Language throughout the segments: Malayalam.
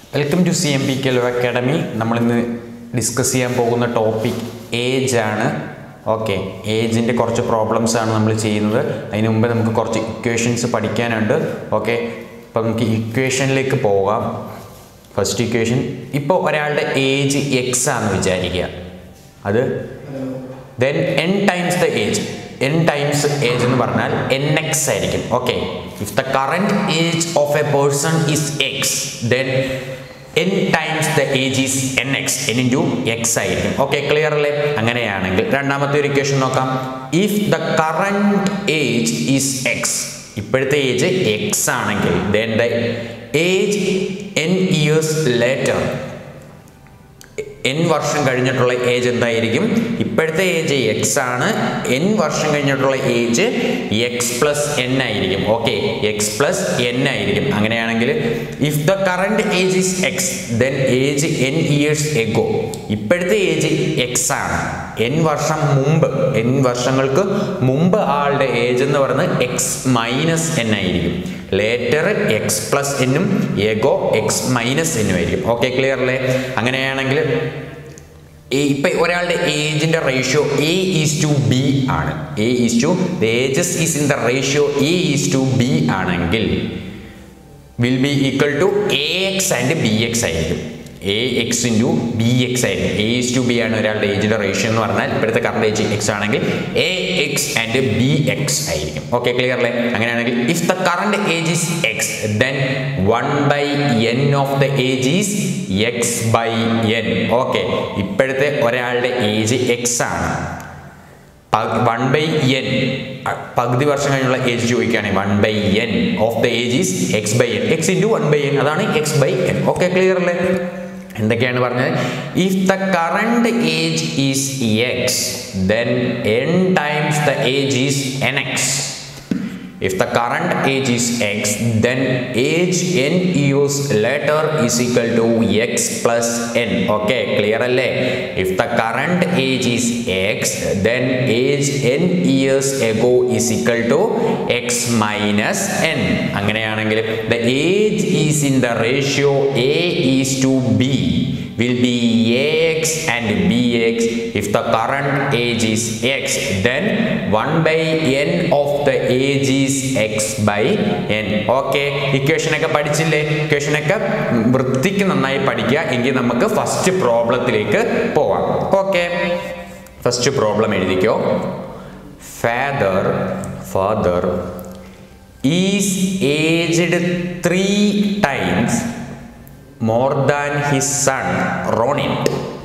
Welcome to C M P കെലോ അക്കാഡമി നമ്മളിന്ന് ഡിസ്കസ് ചെയ്യാൻ പോകുന്ന ടോപ്പിക് ഏജ് ആണ് ഓക്കെ ഏജിൻ്റെ കുറച്ച് പ്രോബ്ലംസ് ആണ് നമ്മൾ ചെയ്യുന്നത് അതിന് മുമ്പ് നമുക്ക് കുറച്ച് ഇക്വേഷൻസ് പഠിക്കാനുണ്ട് ഓക്കെ അപ്പം നമുക്ക് ഇക്വേഷനിലേക്ക് പോകാം ഫസ്റ്റ് ഇക്വേഷൻ ഇപ്പോൾ ഒരാളുടെ ഏജ് എക്സ് ആണെന്ന് വിചാരിക്കുക അത് then n times the age n times age എന്ന് പറഞ്ഞാൽ എൻ എക്സ് ആയിരിക്കും okay if the current age of a person is x then n times the age is n x n into x ആയിരിക്കും ഓക്കെ ക്ലിയർ അല്ലേ അങ്ങനെയാണെങ്കിൽ രണ്ടാമത്തെ ഒരു ഇക്വേഷൻ നോക്കാം if the current age is x ഇപ്പോഴത്തെ ഏജ് എക്സ് ആണെങ്കിൽ then the age n years later n വർഷം കഴിഞ്ഞിട്ടുള്ള ഏജ് എന്തായിരിക്കും ഇപ്പോഴത്തെ ഏജ് എക്സ് ആണ് എൻ വർഷം കഴിഞ്ഞിട്ടുള്ള ഏജ് എക്സ് പ്ലസ് എൻ ആയിരിക്കും ഓക്കെ എക്സ് പ്ലസ് എൻ ആയിരിക്കും അങ്ങനെയാണെങ്കിൽ if the current age is x then age n years ago ഇപ്പോഴത്തെ ഏജ് എക്സ് ആണ് എൻ വർഷം മുമ്പ് എൻ വർഷങ്ങൾക്ക് മുമ്പ് ആളുടെ ഏജ് എന്ന് പറയുന്നത് എക്സ് മൈനസ് എൻ ആയിരിക്കും ലേറ്റർ എക്സ് പ്ലസ് എന്നും എഗോ എക്സ് മൈനസ് എന്നും ആയിരിക്കും ഓക്കെ ക്ലിയർ അല്ലേ അങ്ങനെയാണെങ്കിൽ ഇപ്പൊ ഒരാളുടെ ഏജിന്റെ ratio a is to b ആണ് a is to ages is in the ratio a is to b ആണെങ്കിൽ will be equal to a x and b x ആയിരിക്കും a x into b x ആയിരിക്കും എ ഇസ് ടു ബി ആണ് ഒരാളുടെ ഏജിന്റെ റേഷ്യോ എന്ന് പറഞ്ഞാൽ ഇപ്പോഴത്തെ കറണ്ട് ഏജ് എക്സ് ആണെങ്കിൽ a x and b x ആയിരിക്കും ഓക്കെ ക്ലിയർ അല്ലേ അങ്ങനെയാണെങ്കിൽ if the current age is x then one by n of the age is x by n okay ഇപ്പോഴത്തെ ഒരാളുടെ ഏജ് എക്സ് ആണ് വൺ ബൈ എൻ പകുതി വർഷം കഴിഞ്ഞുള്ള ഏജ് ചോദിക്കുകയാണെങ്കിൽ one by n of the age is x by n x into one by n അതാണ് x by n okay clear അല്ലേ എന്തൊക്കെയാണ് പറഞ്ഞത് if the current age is x then n times the age is n x If the current age is x, then age n years later is equal to x plus n. Okay, clear അല്ലേ? If the current age is x, then age n years ago is equal to x minus n. അങ്ങനെയാണെങ്കിൽ the age is in the ratio a is to b will be ax and bx if the current age is x then 1 by n of the age is x by n okay equation ഒക്കെ പഠിച്ചില്ലേ ഇക്വേഷൻ ഒക്കെ വൃത്തിക്ക് നന്നായി പഠിക്കുക എങ്കിൽ നമുക്ക് ഫസ്റ്റ് പ്രോബ്ലത്തിലേക്ക് പോവാം ഓക്കെ ഫസ്റ്റ് പ്രോബ്ലം എഴുതിക്കോ father father is aged three times more than his son Ronit.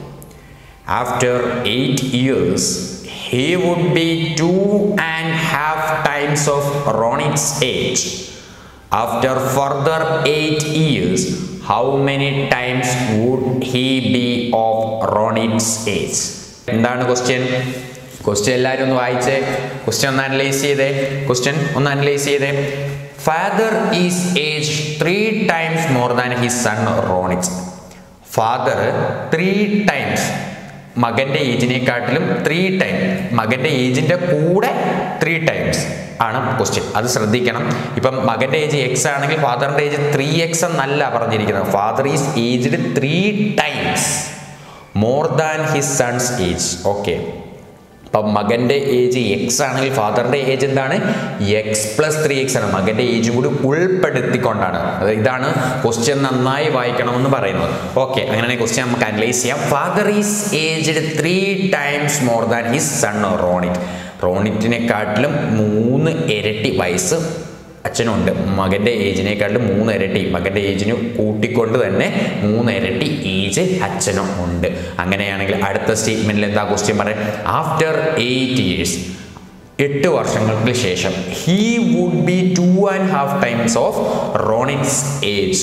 After eight years, he would be two and half times of Ronit's age. After further eight years, how many times would he be of Ronit's age? എന്താണ് ക്വസ്റ്റ്യൻ ക്വസ്റ്റ്യൻ എല്ലാവരും ഒന്ന് വായിച്ചേ ക്വസ്റ്റ്യൻ ഒന്ന് അനലൈസ് ചെയ്തേ ക്വസ്റ്റ്യൻ ഒന്ന് അനലൈസ് ചെയ്തേ father is age three times more than his son Ronit's father three times മകന്റെ ഏജിനെക്കാട്ടിലും ത്രീ ടൈം മകന്റെ ഏജിന്റെ കൂടെ ത്രീ ടൈംസ് ആണ് ക്വസ്റ്റ്യൻ അത് ശ്രദ്ധിക്കണം ഇപ്പം മകന്റെ ഏജ് എക്സ് ആണെങ്കിൽ ഫാദറിന്റെ ഏജ് ത്രീ എക്സ് എന്നല്ല പറഞ്ഞിരിക്കുന്നത് father is aged three times more than his son's age okay അപ്പം മകൻ്റെ ഏജ് എക്സ് ആണെങ്കിൽ ഫാദറിൻ്റെ ഏജ് എന്താണ് എക്സ് പ്ലസ് ത്രീ എക്സ് ആണ് മകൻ്റെ ഏജ് കൂടി ഉൾപ്പെടുത്തിക്കൊണ്ടാണ് അത് ഇതാണ് ക്വസ്റ്റ്യൻ നന്നായി വായിക്കണമെന്ന് പറയുന്നത് ഓക്കെ അങ്ങനെയാണെങ്കിൽ ക്വസ്റ്റ്യൻ നമുക്ക് അനലൈസ് ചെയ്യാം father is aged three times more than his son Ronit റോണിറ്റിനെക്കാട്ടിലും മൂന്ന് ഇരട്ടി വയസ്സ് അച്ഛനുണ്ട് മകൻ്റെ ഏജിനേക്കാളും മൂന്ന് ഇരട്ടി മകൻ്റെ ഏജിന് കൂട്ടിക്കൊണ്ട് തന്നെ മൂന്ന് ഇരട്ടി ഏജ് അച്ഛനും ഉണ്ട് അങ്ങനെയാണെങ്കിൽ അടുത്ത സ്റ്റേറ്റ്മെന്റിൽ എന്താ ക്വസ്റ്റ്യൻ പറയാം ആഫ്റ്റർ എയ്റ്റ് ഇയേഴ്സ് എട്ട് വർഷങ്ങൾക്ക് ശേഷം he would be two and half times of Ronit's age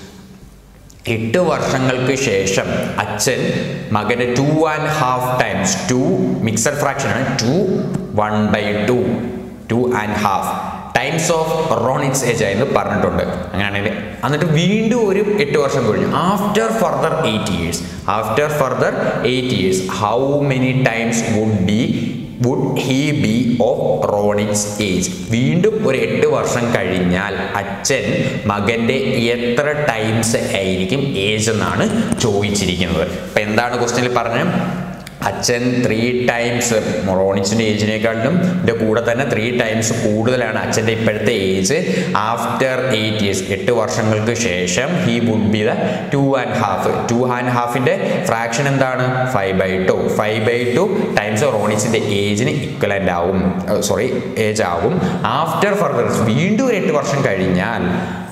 എട്ട് വർഷങ്ങൾക്ക് ശേഷം അച്ഛൻ മകന് two and half times two mixed fraction ആണ് two one by two two and half times of Ronit's age എന്ന് പറഞ്ഞിട്ടുണ്ട് അങ്ങനെയാണെങ്കിൽ എന്നിട്ട് വീണ്ടും ഒരു എട്ട് വർഷം കഴിഞ്ഞു after further eight years after further eight years how many times would be would he be of Ronit's age വീണ്ടും ഒരു എട്ട് വർഷം കഴിഞ്ഞാൽ അച്ഛൻ മകൻ്റെ എത്ര ടൈംസ് ആയിരിക്കും ഏജ് എന്നാണ് ചോദിച്ചിരിക്കുന്നത് അപ്പം എന്താണ് ക്വസ്റ്റ്യനിൽ പറഞ്ഞത് അച്ഛൻ ത്രീ ടൈംസ് റോണിച്ചിൻ്റെ ഏജിനേക്കാളും ഇതിൻ്റെ കൂടെ തന്നെ ത്രീ ടൈംസ് കൂടുതലാണ് അച്ഛൻ്റെ ഇപ്പോഴത്തെ ഏജ് ആഫ്റ്റർ എയ്റ്റ് ഇയേഴ്സ് എട്ട് വർഷങ്ങൾക്ക് ശേഷം he would be the two and half two and ഹാഫിൻ്റെ ഫ്രാക്ഷൻ എന്താണ് five by two five by two times റോണിച്ചിൻ്റെ ഏജിന് ഇക്വലൻ്റ് ആവും സോറി ഏജ് ആവും ആഫ്റ്റർ ഫർദർ വീണ്ടും ഒരു എട്ട് വർഷം കഴിഞ്ഞാൽ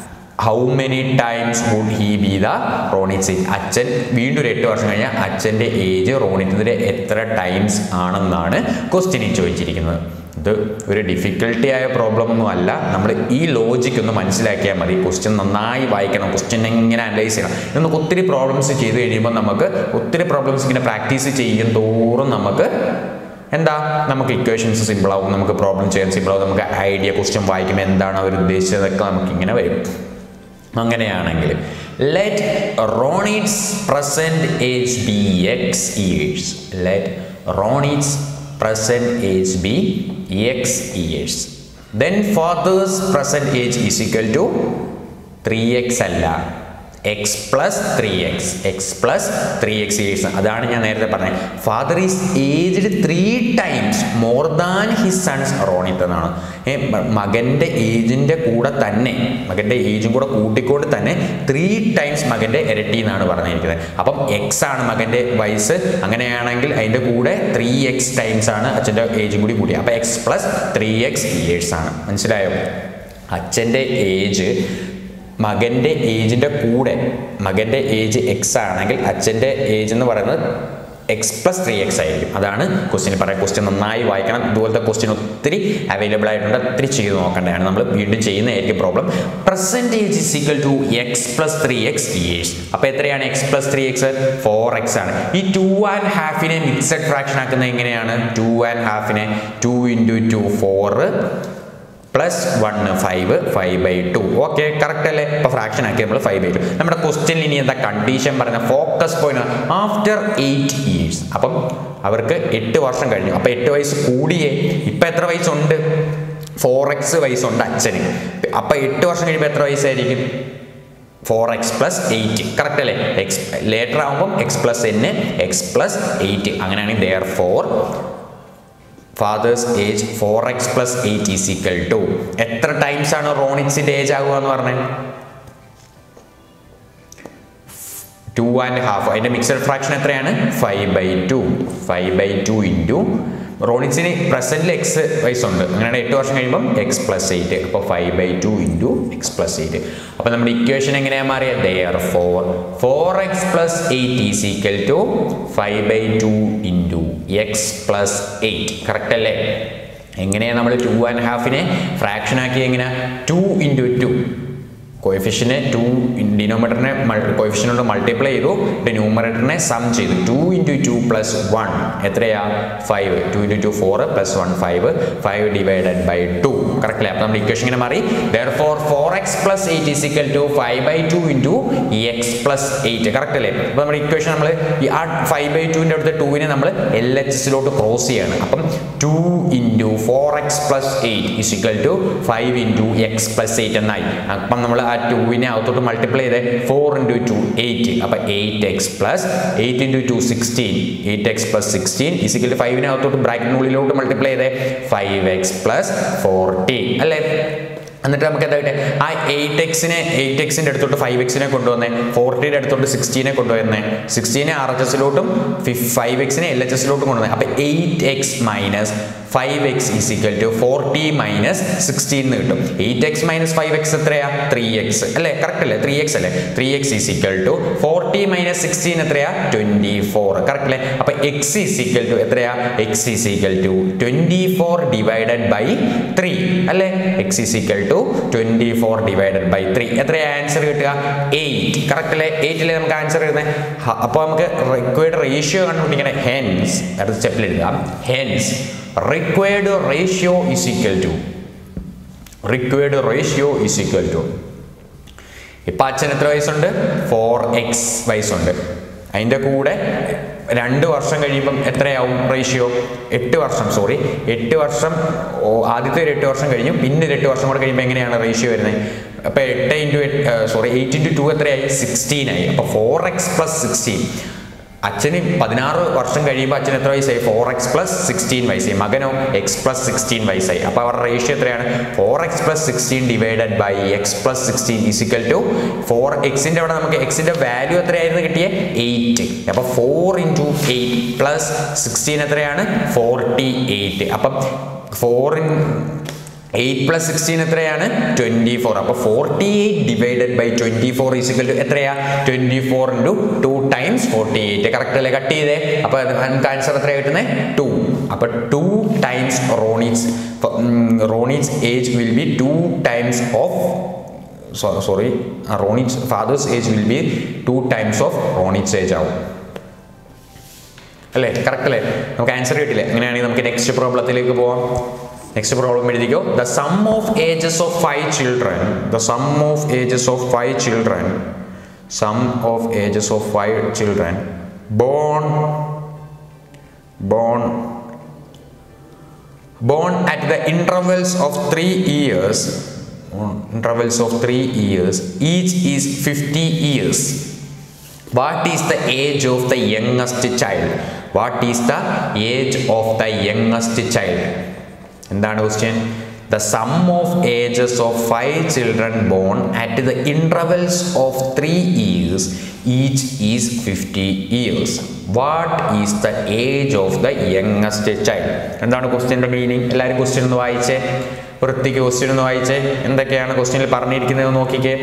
how many times would he be the Ronit's അച്ഛൻ വീണ്ടും ഒരു എട്ട് വർഷം കഴിഞ്ഞാൽ അച്ഛൻ്റെ ഏജ് റോണിറ്റിൻ്റെ എത്ര ടൈംസ് ആണെന്നാണ് ക്വസ്റ്റ്യനിൽ ചോദിച്ചിരിക്കുന്നത് ഇത് ഒരു ഡിഫിക്കൽട്ടി ആയ പ്രോബ്ലം ഒന്നും അല്ല നമ്മൾ ഈ ലോജിക് ഒന്ന് മനസ്സിലാക്കിയാൽ മതി ക്വസ്റ്റ്യൻ നന്നായി വായിക്കണം ക്വസ്റ്റ്യൻ എങ്ങനെ അനലൈസ് ചെയ്യണം നമുക്ക് ഒത്തിരി പ്രോബ്ലംസ് ചെയ്ത് കഴിയുമ്പോൾ നമുക്ക് ഒത്തിരി പ്രോബ്ലംസ് ഇങ്ങനെ പ്രാക്ടീസ് ചെയ്യും തോറും നമുക്ക് എന്താ നമുക്ക് ഇക്വേഷൻസ് സിമ്പിൾ ആവും നമുക്ക് പ്രോബ്ലം ചെയ്യാൻ സിമ്പിൾ ആവും നമുക്ക് ഐഡിയ ക്വസ്റ്റ്യൻ വായിക്കുമ്പോൾ എന്താണ് അവർ ഉദ്ദേശിച്ചതൊക്കെ നമുക്ക് ഇങ്ങനെ വരും അങ്ങനെയാണെങ്കിൽ let Ronit's present age be x years let Ronit's present age be x years then father's present age is equal to three x അല്ല x plus three x x plus three x years അതാണ് ഞാൻ നേരത്തെ പറഞ്ഞത് father is aged three times more than his son's Ronit എന്നാണ് ഏ, മ- മകൻ്റെ ഏജിൻ്റെ കൂടെ തന്നെ മകൻ്റെ ഏജും കൂടെ കൂട്ടിക്കൊണ്ട് തന്നെ ത്രീ ടൈംസ് മകൻ്റെ ഇരട്ടി എന്നാണ് പറഞ്ഞിരിക്കുന്നത് അപ്പം എക്സ് ആണ് മകൻ്റെ വയസ്സ് അങ്ങനെയാണെങ്കിൽ അതിൻ്റെ കൂടെ ത്രീ എക്സ് ടൈംസ് ആണ് അച്ഛൻ്റെ ഏജും കൂടി കൂടി അപ്പോൾ x plus three x years ആണ് മനസ്സിലായോ അച്ഛൻ്റെ ഏജ് മകൻ്റെ ഏജിൻ്റെ കൂടെ മകൻ്റെ ഏജ് എക്സ് ആണെങ്കിൽ അച്ഛൻ്റെ ഏജ് എന്ന് പറയുന്നത് എക്സ് പ്ലസ് ത്രീ എക്സ് ആയിരിക്കും അതാണ് ക്വസ്റ്റ്യൻ പറയാം ക്വസ്റ്റ്യൻ നന്നായി വായിക്കണം ഇതുപോലത്തെ ക്വസ്റ്റ്യൻ ഒത്തിരി അവൈലബിൾ ആയിട്ടുണ്ട് ഒത്തിരി ചെയ്ത് നോക്കേണ്ടതാണ് നമ്മൾ വീണ്ടും ചെയ്യുന്നതായിരിക്കും problem present age is equal to x plus three x years അപ്പോൾ എത്രയാണ് x plus three x four x ആണ് ഈ ടു ആൻഡ് ഹാഫിനെ മിക്സഡ് ഫ്രാക്ഷൻ ആക്കുന്നത് എങ്ങനെയാണ് ടു ആൻഡ് ഹാഫിനെ two into two four plus one five five by two okay correct അല്ലേ ഇപ്പോൾ ഫ്രാക്ഷൻ ആക്കി നമ്മൾ ഫൈവ് ബൈ ടു നമ്മുടെ ക്വസ്റ്റ്യനിൽ ഇനി എന്താ കണ്ടീഷൻ പറഞ്ഞ focus point after eight years അപ്പം അവർക്ക് എട്ട് വർഷം കഴിഞ്ഞു അപ്പോൾ എട്ട് വയസ്സ് കൂടിയേ ഇപ്പം എത്ര വയസ്സുണ്ട് ഫോർ എക്സ് വയസ്സുണ്ട് അച്ഛന് അപ്പോൾ എട്ട് വർഷം കഴിയുമ്പോൾ എത്ര വയസ്സായിരിക്കും four x plus eight correct അല്ലേ എക്സ് ലേറ്റർ ആകുമ്പം x plus n x plus eight അങ്ങനെയാണെങ്കിൽ therefore father's age four x plus eight is equal to എത്ര ടൈംസ് ആണ് റോണിക്സിന്റെ ഏജ് ആകുക എന്ന് പറഞ്ഞത് ടു ആൻഡ് ഹാഫ് അതിന്റെ മിക്സഡ് ഫ്രാക്ഷൻ എത്രയാണ് five by two five by two into റോണിക്സിന് പ്രസന്റിൽ എക്സ് വയസ്സുണ്ട് അങ്ങനെയാണ് എട്ട് വർഷം കഴിയുമ്പം എക്സ് പ്ലസ് എയ്റ്റ് അപ്പോൾ five by two into x plus eight അപ്പോൾ നമ്മുടെ ഇക്വേഷൻ എങ്ങനെയാ മാറിയ therefore four x plus eight is equal to five by two into x plus eight correct അല്ലേ എങ്ങനെയാണ് നമ്മൾ ടു ആൻഡ് ഹാഫിനെ ഫ്രാക്ഷൻ ആക്കി എങ്ങനെയാ ടു ഇൻറ്റു ടു കോയിഫിഷ്യനെ ടു ഡിനോമീറ്ററിനെ കോയിഫിഷ്യനോട് മൾട്ടിപ്ലൈ ചെയ്തു ന്യൂമറേറ്ററിനെ സം ചെയ്തു two into two plus one എത്രയാ five two into two four plus one five five divided by two correct അല്ലേ അപ്പോൾ നമ്മുടെ ഇക്വേഷൻ ഇങ്ങനെ മാറി therefore four x plus eight is equal to five by two into x plus eight correct അല്ലേ അപ്പോൾ നമ്മുടെ ഇക്വേഷൻ നമ്മൾ ഈ ആ ഫൈവ് ബൈ ടുവിൻ്റെ അടുത്ത ടൂവിനെ നമ്മൾ എൽ എച്ച് എസിലോട്ട് ക്രോസ് ചെയ്യാണ് അപ്പം two into four x plus eight is equal to five into x plus eight എന്നായി അപ്പം നമ്മൾ ആ ടൂവിനെ അകത്തോട്ട് മൾട്ടിപ്ലൈ ചെയ്ത് ഫോർ ഇൻറ്റു ടു എയ്റ്റ് അപ്പം eight x plus eight into two sixteen eight x plus sixteen is equal ഫൈവിനെ അകത്തോട്ട് ബ്രാക്കറ്റിനുള്ളിലോട്ട് മൾട്ടിപ്ലൈ ചെയ്ത് ഫൈവ് എക്സ് പ്ലസ് ഫോർട്ടി അല്ലേ എന്നിട്ട് നമുക്ക് എന്താ കിട്ടുക ആ എയ്റ്റ് എക്സിനെ എയ്റ്റ് എക്സിൻ്റെ അടുത്തോട്ട് ഫൈവ് എക്സിനെ കൊണ്ടുവന്നേ ഫോർട്ടിയുടെ അടുത്തോട്ട് സിക്സ്റ്റീനെ കൊണ്ടുവന്നേ സിക്സ്റ്റീനെ ആർ എച്ച് എസിലോട്ടും ഫൈവ് എക്സിനെ എൽ എച്ച് എസിലോട്ടും കൊണ്ടുവന്നേ അപ്പോൾ eight x minus five x is equal to forty minus sixteen എന്ന് കിട്ടും eight x minus five x എത്രയാ ത്രീ എക്സ് അല്ലേ കറക്റ്റ് അല്ലേ ത്രീ എക്സ് അല്ലേ three x is equal to forty minus sixteen എത്രയാ ട്വൻറ്റി ഫോർ കറക്റ്റ് അല്ലേ അപ്പോൾ എക്സ് ഈസ് ഈക്വൽ ടു എത്രയാ x is equal to twenty four divided by three അല്ലേ x is equal to twenty four divided by three എത്രയാ ആൻസർ കിട്ടുക എയ്റ്റ് കറക്റ്റ് അല്ലേ എയ്റ്റിലെ നമുക്ക് ആൻസർ എഴുതുന്നത് അപ്പോൾ നമുക്ക് റിക്വയർഡ് റേഷ്യോ കണ്ടുപിടിക്കണേ ഹെൻസ് അടുത്ത സ്റ്റെപ്പിൽ എഴുതാം hence required ratio is equal to required ratio is equal to ഇപ്പം അച്ഛൻ എത്ര വയസ്സുണ്ട് ഫോർ എക്സ് വയസ്സുണ്ട് അതിൻ്റെ കൂടെ രണ്ട് വർഷം കഴിയുമ്പം എത്രയാവും റേഷ്യോ എട്ട് വർഷം സോറി എട്ട് വർഷം ഓ, ആദ്യത്തെ ഒരു എട്ട് വർഷം കഴിഞ്ഞു പിന്നെ ഒരു എട്ട് വർഷം കൂടെ കഴിയുമ്പോൾ എങ്ങനെയാണ് റേഷ്യോ വരുന്നത് അപ്പോൾ എട്ട് into sorry eight into two എത്രയായി സിക്സ്റ്റീൻ ആയി അപ്പോൾ ഫോർ എക്സ് പ്ലസ് സിക്സ്റ്റീൻ അച്ഛന് പതിനാറ് വർഷം കഴിയുമ്പോൾ അച്ഛൻ എത്ര വയസ്സായി ഫോർ എക്സ് പ്ലസ് സിക്സ്റ്റീൻ വയസ്സായി മകനോ എക്സ് പ്ലസ് സിക്സ്റ്റീൻ വയസ്സായി അപ്പോൾ അവരുടെ റേഷ്യോ എത്രയാണ് four x plus sixteen divided by X plus sixteen is equal to four എക്സിൻ്റെ അവിടെ നമുക്ക് എക്സിൻ്റെ വാല്യൂ എത്രയായിരുന്നു കിട്ടിയേ എയ്റ്റ് അപ്പോൾ four into eight plus sixteen എത്രയാണ് ഫോർട്ടി എയ്റ്റ് അപ്പം four in eight plus sixteen എത്രയാണ് ട്വൻറ്റി ഫോർ അപ്പോൾ forty eight divided by twenty four is equal to എത്രയാ twenty four into two times forty eight correct അല്ലേ കട്ട് ചെയ്തേ അപ്പോൾ നമുക്ക് ആൻസർ എത്രയാണ് കിട്ടുന്നത് ടു അപ്പോൾ to times Ronnie's Ronnie's age will be two times of sorry Ronnie's father's age will be two times of Ronnie's age ആവും അല്ലേ കറക്റ്റ് അല്ലേ നമുക്ക് ആൻസർ കിട്ടില്ലേ അങ്ങനെയാണെങ്കിൽ നമുക്ക് നെക്സ്റ്റ് പ്രോബ്ലത്തിലേക്ക് പോവാം നെക്സ്റ്റ് പ്രോബ്ലം എഴുതിക്കോ the sum of ages of five children the sum of ages of five children sum of ages of five children born born born at the intervals of three years intervals of three years each is 50 years what is the age of the youngest child what is the age of the youngest child എന്താണ് question the sum of ages of five children born at the intervals of three years each is fifty years what is the age of the youngest child എന്താണ് ക്വസ്റ്റ്യൻ്റെ മീനിങ് എല്ലാവരും ക്വസ്റ്റ്യൻ ഒന്ന് വായിച്ചേ വൃത്തിക്ക് ക്വസ്റ്റ്യൻ ഒന്ന് വായിച്ചേ എന്തൊക്കെയാണ് ക്വസ്റ്റ്യനിൽ പറഞ്ഞിരിക്കുന്നത് നോക്കിക്കേ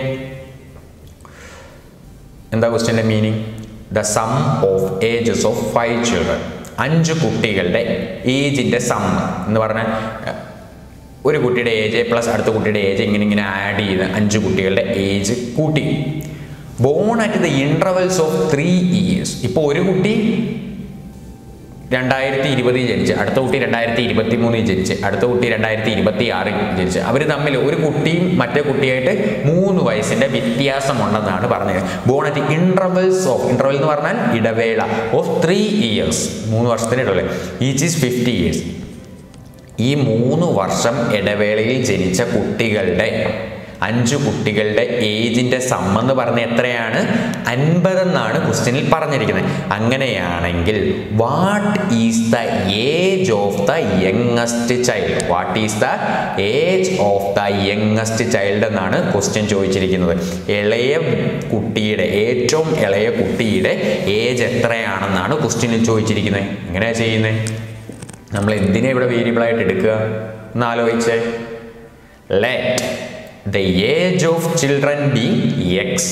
എന്താ ക്വസ്റ്റ്യൻ്റെ meaning the sum of ages of five children അഞ്ച് കുട്ടികളുടെ ഏജിൻ്റെ സം എന്ന് പറഞ്ഞാൽ അഹ്, ഒരു കുട്ടിയുടെ ഏജ് പ്ലസ് അടുത്ത കുട്ടിയുടെ ഏജ് ഇങ്ങനെ ഇങ്ങനെ ആഡ് ചെയ്ത് അഞ്ച് കുട്ടികളുടെ ഏജ് കൂട്ടി born at the intervals of three years ഇപ്പോൾ ഒരു കുട്ടി രണ്ടായിരത്തി ഇരുപതിൽ ജനിച്ച് അടുത്ത കുട്ടി രണ്ടായിരത്തി ഇരുപത്തി മൂന്നിൽ ജനിച്ച് അടുത്ത കുട്ടി രണ്ടായിരത്തി ഇരുപത്തി ആറിൽ ജനിച്ച് അവർ തമ്മിൽ ഒരു കുട്ടിയും മറ്റേ കുട്ടിയായിട്ട് മൂന്ന് വയസ്സിൻ്റെ വ്യത്യാസമുണ്ടെന്നാണ് പറഞ്ഞത് born at intervals of interval എന്ന് പറഞ്ഞാൽ ഇടവേള ഓഫ് ത്രീ ഇയേഴ്സ് മൂന്ന് വർഷത്തിന് ഇടവേള ഈച്ച് ഈസ് ഫിഫ്റ്റി ഇയേഴ്സ് ഈ മൂന്ന് വർഷം ഇടവേളയിൽ ജനിച്ച കുട്ടികളുടെ അഞ്ച് കുട്ടികളുടെ ഏജിൻ്റെ സമ്മെന്ന് പറഞ്ഞ എത്രയാണ് അൻപതെന്നാണ് ക്വസ്റ്റ്യനിൽ പറഞ്ഞിരിക്കുന്നത് അങ്ങനെയാണെങ്കിൽ what is the age of the youngest child what is the age of the youngest child എന്നാണ് ക്വസ്റ്റ്യൻ ചോദിച്ചിരിക്കുന്നത് ഇളയ കുട്ടിയുടെ ഏറ്റവും ഇളയ കുട്ടിയുടെ ഏജ് എത്രയാണെന്നാണ് ക്വസ്റ്റ്യനിൽ ചോദിച്ചിരിക്കുന്നത് എങ്ങനെയാണ് ചെയ്യുന്നത് നമ്മൾ എന്തിനാ ഇവിടെ വേരിയബിൾ ആയിട്ട് എടുക്കുക എന്ന് ആലോചിച്ചേ let the age of children be x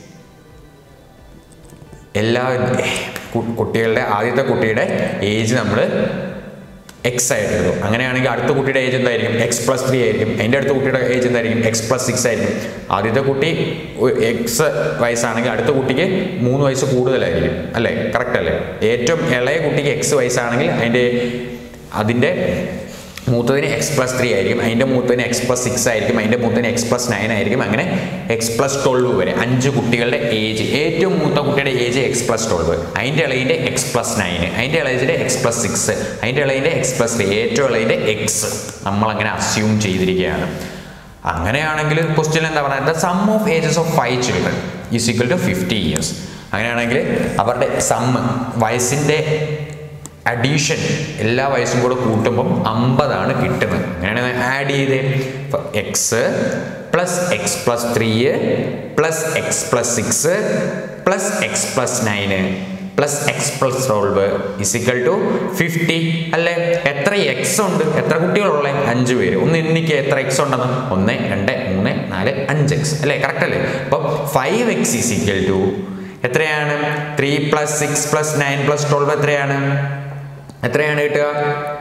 എല്ലാ കു- കുട്ടികളുടെ ആദ്യത്തെ കുട്ടിയുടെ ഏജ് നമ്മൾ എക്സ് ആയിട്ട് എടുക്കും അങ്ങനെയാണെങ്കിൽ അടുത്ത കുട്ടിയുടെ ഏജ് എന്തായിരിക്കും എക്സ് പ്ലസ് ത്രീ ആയിരിക്കും അതിൻ്റെ അടുത്ത കുട്ടിയുടെ ഏജ് എന്തായിരിക്കും എക്സ് പ്ലസ് സിക്സ് ആയിരിക്കും ആദ്യത്തെ കുട്ടി എക്സ് വയസ്സാണെങ്കിൽ അടുത്ത കുട്ടിക്ക് മൂന്ന് വയസ്സ് കൂടുതലായിരിക്കും അല്ലേ കറക്റ്റ് അല്ലേ ഏറ്റവും ഇളയ കുട്ടിക്ക് എക്സ് വയസ്സാണെങ്കിൽ അതിൻ്റെ അതിൻ്റെ മൂത്തതിന് എക്സ് പ്ലസ് ത്രീ ആയിരിക്കും അതിൻ്റെ മൂത്തതിന് എക്സ് പ്ലസ് സിക്സ് ആയിരിക്കും അതിൻ്റെ മൂത്തതിന് എക്സ് പ്ലസ് നയൻ ആയിരിക്കും അങ്ങനെ എക്സ് പ്ലസ് ട്വൽവ് വരെ അഞ്ച് കുട്ടികളുടെ ഏജ് ഏറ്റവും മൂത്ത കുട്ടിയുടെ ഏജ് എക്സ് പ്ലസ് ട്വൽവ് അതിൻ്റെ ഇളയിൻ്റെ എക്സ് പ്ലസ് നയൻ അതിൻ്റെ ഇളയതിൻ്റെ എക്സ് പ്ലസ് സിക്സ് അതിൻ്റെ ഇളയിൻ്റെ എക്സ് പ്ലസ് ത്രീ ഏറ്റവും ഇളയിൻ്റെ എക്സ് നമ്മളങ്ങനെ അസ്യൂം ചെയ്തിരിക്കുകയാണ് അങ്ങനെയാണെങ്കിൽ ക്വസ്റ്റ്യൻ എന്താ പറയുക the sum of ages of five children is equal to fifty years അങ്ങനെയാണെങ്കിൽ അവരുടെ സമ്മ് വയസ്സിൻ്റെ അഡീഷൻ എല്ലാ വയസ്സും കൂടെ കൂട്ടുമ്പം അമ്പതാണ് കിട്ടുന്നത് അങ്ങനെയാണ് ആഡ് ചെയ്ത് x plus x plus three plus x plus six plus x plus nine plus x plus twelve is equal to fifty അല്ലേ എത്ര എക്സ് ഉണ്ട് എത്ര കുട്ടികളുള്ള അഞ്ച് പേര് ഒന്ന് എണ്ണിക്ക് എത്ര എക്സ് ഉണ്ടെന്ന് ഒന്ന് രണ്ട് മൂന്ന് നാല് അഞ്ച് എക്സ് അല്ലേ കറക്റ്റ് അല്ലേ അപ്പം ഫൈവ് എക്സ് ഇസിക്കൽ ടു എത്രയാണ് three plus six plus nine plus twelve എത്രയാണ് എത്രയാണ് കിട്ടുക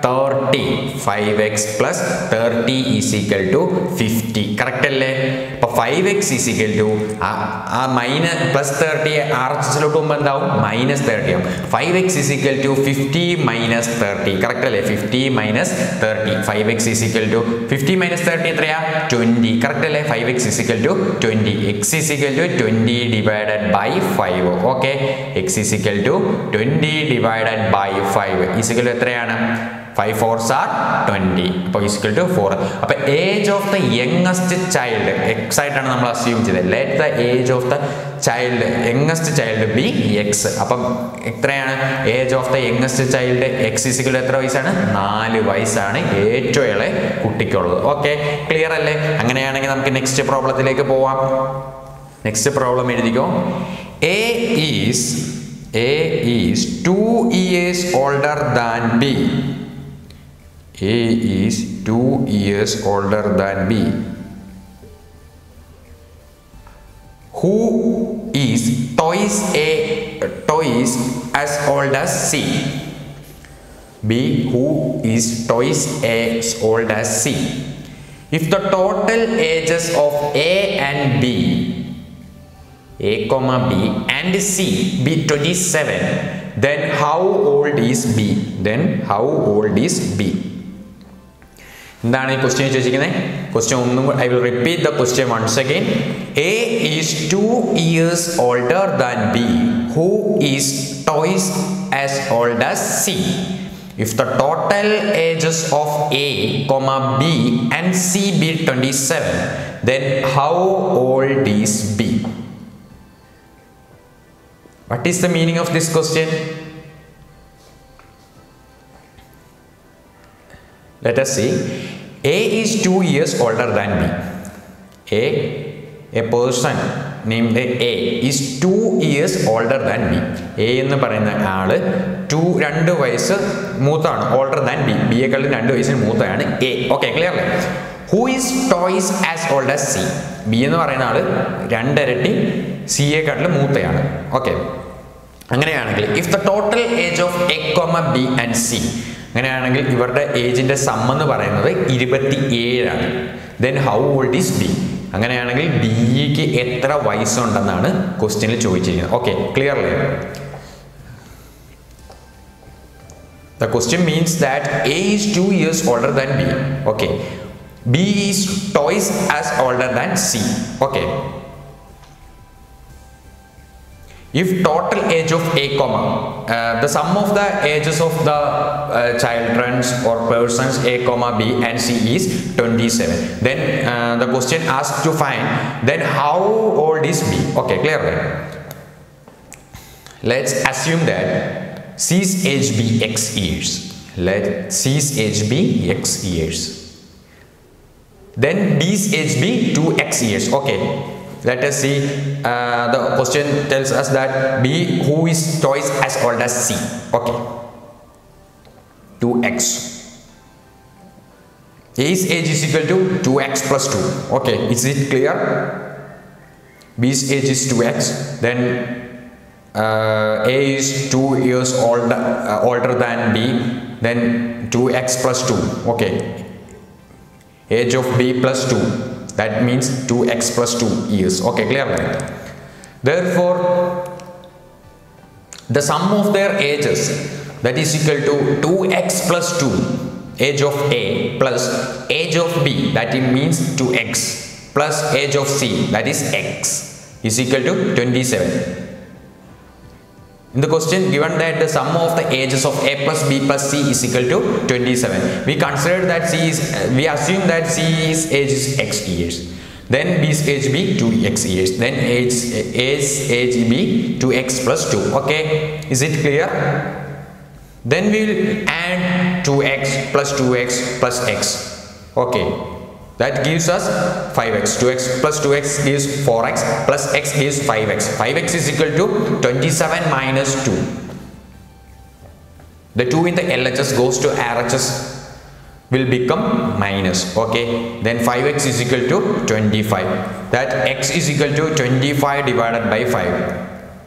thirty five x plus thirty is equal to fifty correct അല്ലേ അപ്പൊ ഫൈവ് എക്സ് ഈസിക്കൽ ടു ആ minus plus thirty R H എസിലോട്ട് പോകുമ്പോൾ എന്താവും മൈനസ് തേർട്ടി ആവും five x is equal to fifty minus thirty correct അല്ലേ fifty minus thirty five x is equal to fifty minus thirty എത്രയാ ട്വൻറ്റി കറക്റ്റ് അല്ലേ five x is equal to twenty x is equal to twenty divided by five okay x is equal to twenty divided by five is equal to എത്രയാണ് ഫൈവ് ഫോർസ് ആർ ട്വൻറ്റി അപ്പോൾ ഈസിക്കൽ ടു ഫോർ അപ്പോൾ age of the youngest child x ആയിട്ടാണ് നമ്മൾ അസ്യൂം ചെയ്തത് let the age of the child youngest child be x അപ്പം എത്രയാണ് age of the youngest child x is equal എത്ര വയസ്സാണ് നാല് വയസ്സാണ് ഏറ്റവും ഇളയ കുട്ടിക്കുള്ളത് ഓക്കെ ക്ലിയർ അല്ലേ അങ്ങനെയാണെങ്കിൽ നമുക്ക് നെക്സ്റ്റ് പ്രോബ്ലത്തിലേക്ക് പോവാം നെക്സ്റ്റ് പ്രോബ്ലം എഴുതിക്കോ A is A is two years older than B A is 2 years older than B. Who is twice a twice as old as C? B. Who is twice as old as C? If the total ages of A and B, A comma B and C be 27, then how old is B? Then how old is B? എന്താണ് ഈ ക്വസ്റ്റ്യൻ ചോദിച്ചിരിക്കുന്നത് ക്വസ്റ്റ്യൻ ഒന്നും I will repeat the question once again A is two years older than B who is twice as old as C If the total ages of A, comma B and C be 27, then how old is B? What is the meaning of this question? Let us see. A is two years older than B. A, a person named A is two years older than B. A എന്ന് പറയുന്ന ആള് ടു രണ്ട് വയസ്സ് മൂത്താണ് ഓൾഡർ ദാൻ ബി ബി എക്കാളും രണ്ട് വയസ്സിന് മൂത്തയാണ് എ ഓക്കെ ക്ലിയർ അല്ലേ who is twice as old as C B എന്ന് പറയുന്ന ആള് രണ്ടരട്ടി സി എക്കാട്ടിലും മൂത്തയാണ് ഓക്കെ അങ്ങനെയാണെങ്കിൽ if the total age of A comma B and C അങ്ങനെയാണെങ്കിൽ ഇവരുടെ ഏജിൻ്റെ സം എന്ന് പറയുന്നത് ഇരുപത്തി ഏഴാണ് then how old is B അങ്ങനെയാണെങ്കിൽ ബിക്ക് എത്ര വയസ്സുണ്ടെന്നാണ് ക്വസ്റ്റ്യനിൽ ചോദിച്ചിരിക്കുന്നത് ഓക്കെ ക്ലിയർ അല്ലേ The question means that A is 2 years older than B. Okay. B is twice as older than C. Okay. If total age of A comma, uh, the sum of the ages of the uh, children or persons A comma B and C is 27. Then uh, the question asks to find then how old is B? Okay, clear right? Let's assume that C's age be X years. Let C's age be X years. Then B's age be 2X years. Okay. Let us see. Uh, the question tells us that B who is twice as old as C. Okay. 2X. A's age is equal to 2X plus 2. Okay. Is it clear? B's age is 2X. Then uh, A is 2 years old, uh, older than B, then 2x plus 2. Okay. Age of B plus 2. That means 2x plus 2 years. Okay, clear? Right? Therefore, the sum of their ages that is equal to 2x plus 2 age of A plus age of B that it means 2x plus age of C that is x is equal to 27. In the question given that the sum of the ages of A plus B plus C is equal to 27. We consider that C is, uh, we assume that C's age is x years. Then B's age be 2x years. Then age, A's age be 2x plus 2. Okay, is it clear? Then we will add 2x plus 2x plus x. Okay, that gives us 5x. 2x plus 2x gives 4x plus x gives 5x. 5x is equal to 27 minus 2. The 2 in the LHS goes to RHS will become minus. Okay. Then 5x is equal to 25. That x is equal to 25 divided by 5.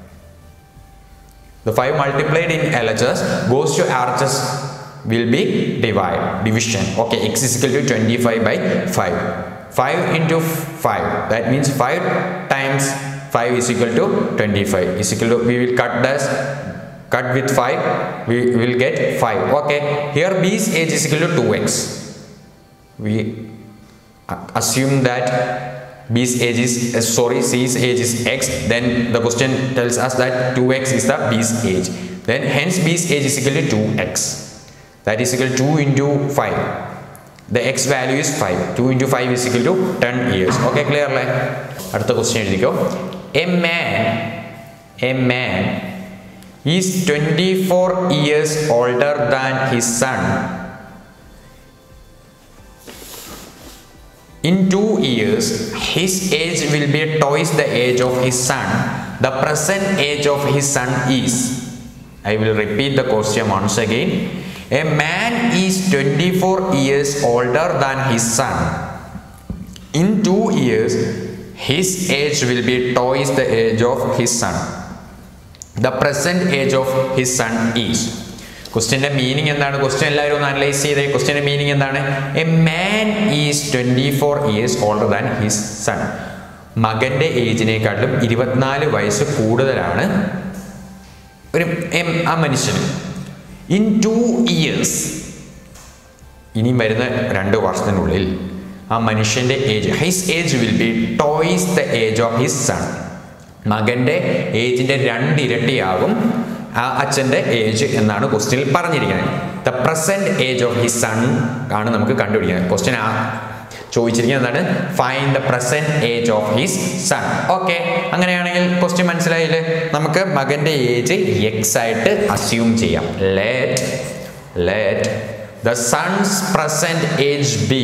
The 5 multiplied in LHS goes to RHS will be divide division okay x is equal to 25 by 5 five into five that means five times five is equal to twenty five is equal to we will cut thus cut with 5 we will get 5 okay here b's age is equal to 2x we assume that b's age is uh, sorry c's age is x then the question tells us that 2x is the b's age then hence b's age is equal to 2x that is equal to 2 into 5 the x value is 5 2 into 5 is equal to 10 years okay clear അല്ലേ അടുത്ത ക്വസ്റ്റ്യൻ എഴുതിക്കോ a man a man is 24 years older than his son. In two years, his age will be twice the age of his son. The present age of his son is. I will repeat the question once again. A man is 24 years older than his son. In two years, his age will be twice the age of his son. The present age of his son is ക്വസ്റ്റ്യൻ്റെ മീനിങ് എന്താണ് ക്വസ്റ്റ്യൻ എല്ലാവരും ഒന്ന് അനലൈസ് ചെയ്തേ ക്വസ്റ്റ്യൻ്റെ മീനിങ് എന്താണ് a man is twenty four years older than his son മകൻ്റെ ഏജിനേക്കാട്ടിലും ഇരുപത്തിനാല് വയസ്സ് കൂടുതലാണ് ഒരു എം ആ മനുഷ്യന് ഇൻ ടു ഇയേഴ്സ് ഇനിയും വരുന്ന രണ്ട് വർഷത്തിനുള്ളിൽ ആ മനുഷ്യൻ്റെ age his age will be twice the age of his son മകൻ്റെ ഏജിൻ്റെ രണ്ടിരട്ടിയാകും ആ അച്ഛൻ്റെ ഏജ് എന്നാണ് ക്വസ്റ്റ്യനിൽ പറഞ്ഞിരിക്കുന്നത് the present age of his son ആണ് നമുക്ക് കണ്ടുപിടിക്കുന്നത് ക്വസ്റ്റ്യൻ ആ ചോദിച്ചിരിക്കുന്നത് എന്താണ് find the present age of his son okay അങ്ങനെയാണെങ്കിൽ ക്വസ്റ്റ്യൻ മനസ്സിലായില്ലേ നമുക്ക് മകൻ്റെ ഏജ് എക്സ് ആയിട്ട് അസ്യൂം ചെയ്യാം let let the son's present age be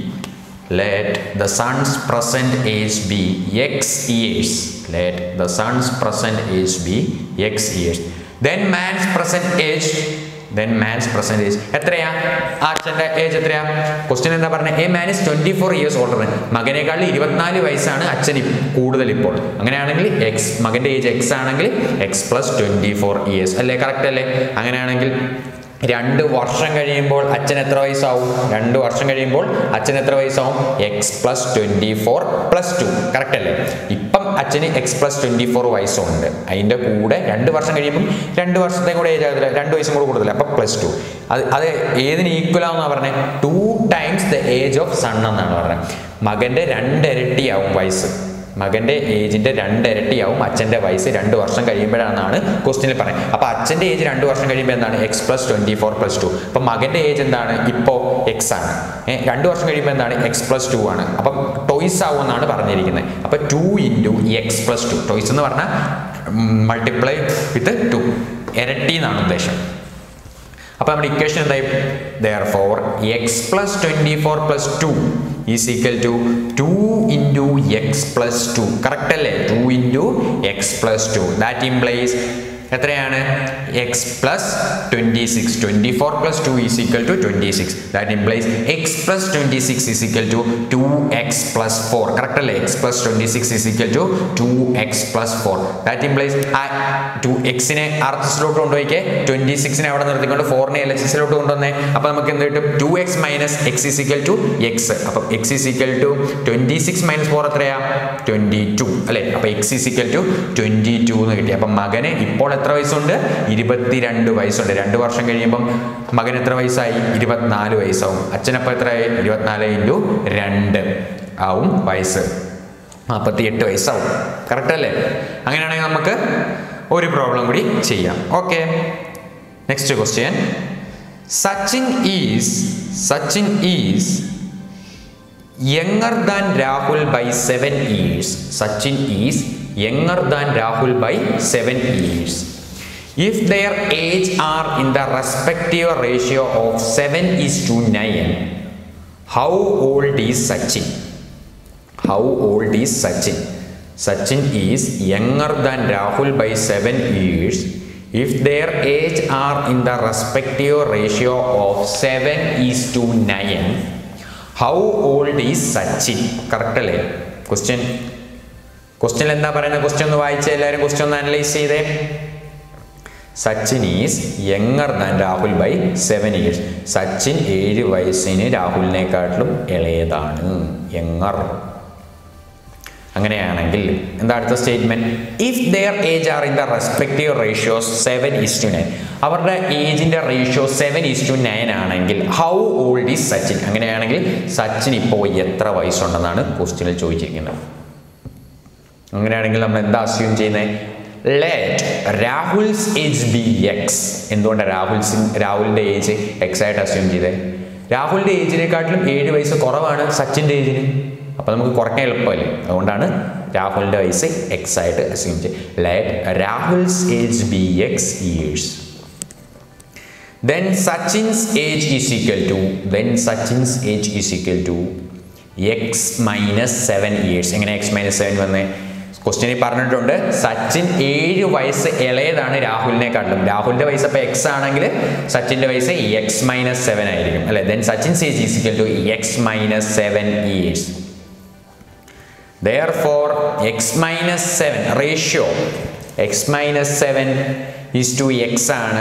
let the sun's present age be x years let the sun's present age be x years then man's present age then man's present age എത്രയാ അച്ഛൻ്റെ ഏജ് എത്രയാ ക്വസ്റ്റ്യൻ എന്താ പറഞ്ഞത് a man is twenty four years older മകനേക്കാൾ ഇരുപത്തിനാല് വയസ്സാണ് അച്ഛൻ കൂടുതൽ ഇപ്പോൾ അങ്ങനെയാണെങ്കിൽ എക്സ് മകൻ്റെ ഏജ് എക്സ് ആണെങ്കിൽ x plus twenty four years അല്ലേ കറക്റ്റ് അല്ലേ അങ്ങനെയാണെങ്കിൽ രണ്ട് വർഷം കഴിയുമ്പോൾ അച്ഛൻ എത്ര വയസ്സാവും രണ്ട് വർഷം കഴിയുമ്പോൾ അച്ഛൻ എത്ര വയസ്സാവും x plus twenty four plus two correct അല്ലേ ഇപ്പം അച്ഛന് എക്സ് പ്ലസ് ട്വൻറ്റി ഫോർ വയസ്സുണ്ട് അതിൻ്റെ കൂടെ രണ്ട് വർഷം കഴിയുമ്പം രണ്ട് വർഷത്തെ കൂടെ ഏജ് ആകത്തില്ല രണ്ട് വയസ്സും കൂടെ കൂടുതൽ അപ്പം പ്ലസ് ടു അത് അത് ഏതിന് ഈക്വൽ ആവുന്ന പറഞ്ഞത് two times the age of son എന്നാണ് പറഞ്ഞത് മകൻ്റെ രണ്ടിരട്ടിയാവും വയസ്സ് മകൻ്റെ ഏജിൻ്റെ രണ്ടിരട്ടിയാവും അച്ഛൻ്റെ വയസ്സ് രണ്ട് വർഷം കഴിയുമ്പോഴാണെന്നാണ് ക്വസ്റ്റ്യനിൽ പറയുന്നത് അപ്പോൾ അച്ഛൻ്റെ ഏജ് രണ്ട് വർഷം കഴിയുമ്പോൾ എന്താണ് x plus twenty four plus two അപ്പം മകൻ്റെ ഏജ് എന്താണ് ഇപ്പോൾ എക്സ് ആണ് ഏ, രണ്ട് വർഷം കഴിയുമ്പോൾ എന്താണ് എക്സ് പ്ലസ് ടു ആണ് അപ്പം ടോയ്സ് ആവും എന്നാണ് പറഞ്ഞിരിക്കുന്നത് അപ്പോൾ two into x plus two twice എന്ന് പറഞ്ഞാൽ മൾട്ടിപ്ലൈ വിത്ത് ടു ഇരട്ടി എന്നാണ് ഉദ്ദേശം അപ്പോൾ നമ്മുടെ ഇക്വേഷൻ എന്തായി therefore x plus twenty four plus two is equal to two into x plus two correct അല്ലേ two into x plus two that implies എത്രയാണ് x plus twenty six twenty four plus two is equal to twenty six that implies x plus twenty six is equal to two x plus four correct അല്ലേ x plus twenty six is equal to two x plus four that implies ആ ടു എക്സിനെ ആർ എച്ച് എസിലോട്ട് കൊണ്ടുപോയിക്കേ ട്വൻറ്റി സിക്സിനെ അവിടെ നിർത്തിക്കൊണ്ട് ഫോറിനെ എൽ എച്ച് എസിലോട്ട് കൊണ്ടുവന്നേ അപ്പോൾ നമുക്ക് എന്ത് കിട്ടും two x minus x is equal to x അപ്പം x is equal to twenty six minus four എത്രയാ ട്വൻറ്റി ടു അല്ലേ അപ്പോൾ x is equal to twenty two എന്ന് കിട്ടി അപ്പം മകന് ഇപ്പോൾ എത്ര വയസ്സുണ്ട് ഇരുപത്തിരണ്ട് വയസ്സുണ്ട് രണ്ട് വർഷം കഴിയുമ്പം മകൻ എത്ര വയസ്സായി ഇരുപത്തിനാല് വയസ്സാവും അച്ഛനപ്പോൾ എത്രയായി ഇരുപത്തിനാല് ഇൻറ്റു രണ്ട് ആവും വയസ്സ് നാൽപ്പത്തി എട്ട് വയസ്സാവും കറക്റ്റ് അല്ലേ അങ്ങനെയാണെങ്കിൽ നമുക്ക് ഒരു പ്രോബ്ലം കൂടി ചെയ്യാം okay next question Sachin is Sachin is younger than Rahul by seven years Sachin is younger than Rahul by seven years if their age are in the respective ratio of seven is to nine how old is Sachin how old is Sachin Sachin is younger than Rahul by seven years if their age are in the respective ratio of seven is to nine how old is Sachin correct അല്ലേ ക്വസ്റ്റ്യൻ ക്വസ്റ്റ്യൻ എന്താ പറയുന്നത് ക്വസ്റ്റ്യൻ ഒന്ന് വായിച്ച് എല്ലാവരും ക്വസ്റ്റ്യൻ ഒന്ന് അനലൈസ് ചെയ്തേ Sachin is younger than Rahul by seven years Sachin ഏഴ് വയസ്സിന് രാഹുലിനെക്കാട്ടിലും ഇളയതാണ് യങ്ങർ അങ്ങനെയാണെങ്കിൽ എന്താ അടുത്ത statement if their age are in the respective ratios seven is to nine അവരുടെ ഏജിന്റെ ratio seven is to nine ആണെങ്കിൽ ഹൗ ഓൾഡ് ഈസ് സച്ചിൻ അങ്ങനെയാണെങ്കിൽ സച്ചിൻ ഇപ്പോൾ എത്ര വയസ്സുണ്ടെന്നാണ് ക്വസ്റ്റ്യനിൽ ചോദിച്ചിരിക്കുന്നത് അങ്ങനെയാണെങ്കിൽ നമ്മൾ എന്താ അസ്യൂം ചെയ്യുന്നത് let Rahul's age be x എന്തുകൊണ്ടാണ് രാഹുൽ സിംഗ് രാഹുലിൻ്റെ ഏജ് എക്സ് ആയിട്ട് അസ്യൂം ചെയ്തത് രാഹുലിൻ്റെ ഏജിനെക്കാട്ടിലും ഏഴ് വയസ്സ് കുറവാണ് സച്ചിൻ്റെ ഏജിന് അപ്പോൾ നമുക്ക് കുറയ്ക്കാൻ എളുപ്പമല്ലേ അതുകൊണ്ടാണ് രാഹുലിൻ്റെ വയസ്സ് എക്സ് ആയിട്ട് അസ്യൂം ചെയ്യുക let Rahul's age be x years then Sachin's age is equal to then Sachin's age is equal to x minus 7 years എങ്ങനെ x minus 7 വന്നേ ക്വസ്റ്റ്യനിൽ പറഞ്ഞിട്ടുണ്ട് സച്ചിൻ ഏഴ് വയസ്സ് ഇളയതാണ് രാഹുലിനെക്കാട്ടിലും രാഹുലിന്റെ വയസ്സ് അപ്പോൾ എക്സ് ആണെങ്കിൽ സച്ചിന്റെ വയസ്സ് എക്സ് മൈനസ് സെവൻ ആയിരിക്കും അല്ലെ then Sachin's age is equal to x minus seven years therefore x minus 7 ratio x minus 7 is to x ആണ്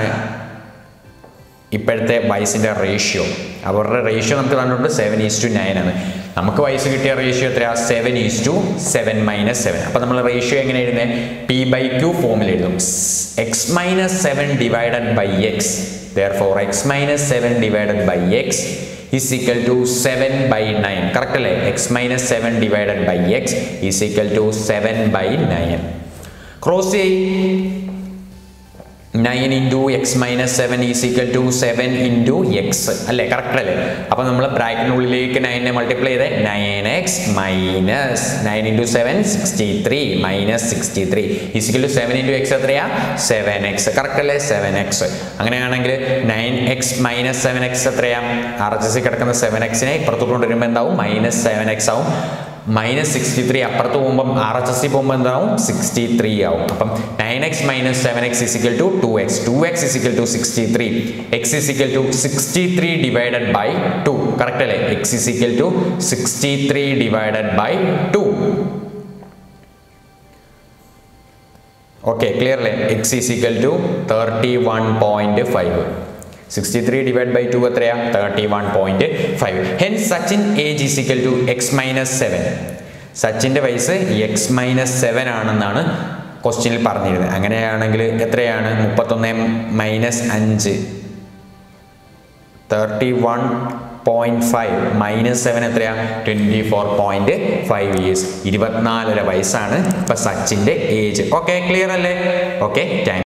ഇപ്പോഴത്തെ വയസ്സിൻ്റെ റേഷ്യോ അവരുടെ റേഷ്യോ നമുക്ക് തന്നിട്ടുണ്ട് സെവൻ ഈസ് ടു നയൻ ആണ് നമുക്ക് വയസ്സ് കിട്ടിയ റേഷ്യോ എത്രയാ seven is to seven minus seven അപ്പോൾ നമ്മൾ റേഷ്യോ എങ്ങനെ എഴുതുന്നത് പി ബൈ ക്യൂ ഫോമിൽ എഴുതും x minus seven divided by x therefore x minus seven divided by x is equal to seven by nine correct അല്ലേ x minus seven divided by x is equal to seven by nine cross ചെയ് nine into x minus seven is equal to seven into x അല്ലേ കറക്റ്റ് അല്ലേ അപ്പോൾ നമ്മൾ ബ്രാക്കറ്റിനുള്ളിലേക്ക് നയനെ മൾട്ടിപ്ലൈ ചെയ്തേ nine x minus nine into seven sixty three minus sixty three is equal to seven into x എത്രയാ സെവൻ എക്സ് കറക്റ്റ് അല്ലേ സെവൻ എക്സ് അങ്ങനെയാണെങ്കിൽ nine x minus seven x എത്രയാ ആർ എച്ച് എസ് കിടക്കുന്ന സെവൻ എക്സിനെ ഇപ്പുറത്തോട്ട് കൊണ്ടുവരുമ്പോൾ എന്താവും മൈനസ് സെവൻ എക്സ് ആവും മൈനസ് സിക്സ്റ്റി ത്രീ അപ്പുറത്ത് പോകുമ്പോൾ ആർ എച്ച് എസ് സി പോകുമ്പോൾ എന്താവും സിക്സ്റ്റി ത്രീ ആവും അപ്പം nine x minus seven x is equal to two x two x is equal to sixty three x is equal to sixty three divided by two correct അല്ലേ x is equal to sixty three divided by two okay clear അല്ലേ x is equal to thirty one point five sixty three divide by two എത്രയാ thirty one point five hence Sachin age is equal to x minus seven സച്ചിൻ്റെ വയസ്സ് എക്സ് മൈനസ് സെവൻ ആണെന്നാണ് ക്വസ്റ്റ്യനിൽ പറഞ്ഞിരുന്നത് അങ്ങനെയാണെങ്കിൽ എത്രയാണ് മുപ്പത്തൊന്ന് മൈനസ് അഞ്ച് thirty one point five minus seven എത്രയാ twenty four point five years ഇരുപത്തിനാലര വയസ്സാണ് ഇപ്പം സച്ചിൻ്റെ ഏജ് ഓക്കെ ക്ലിയർ അല്ലേ ഓക്കെ താങ്ക്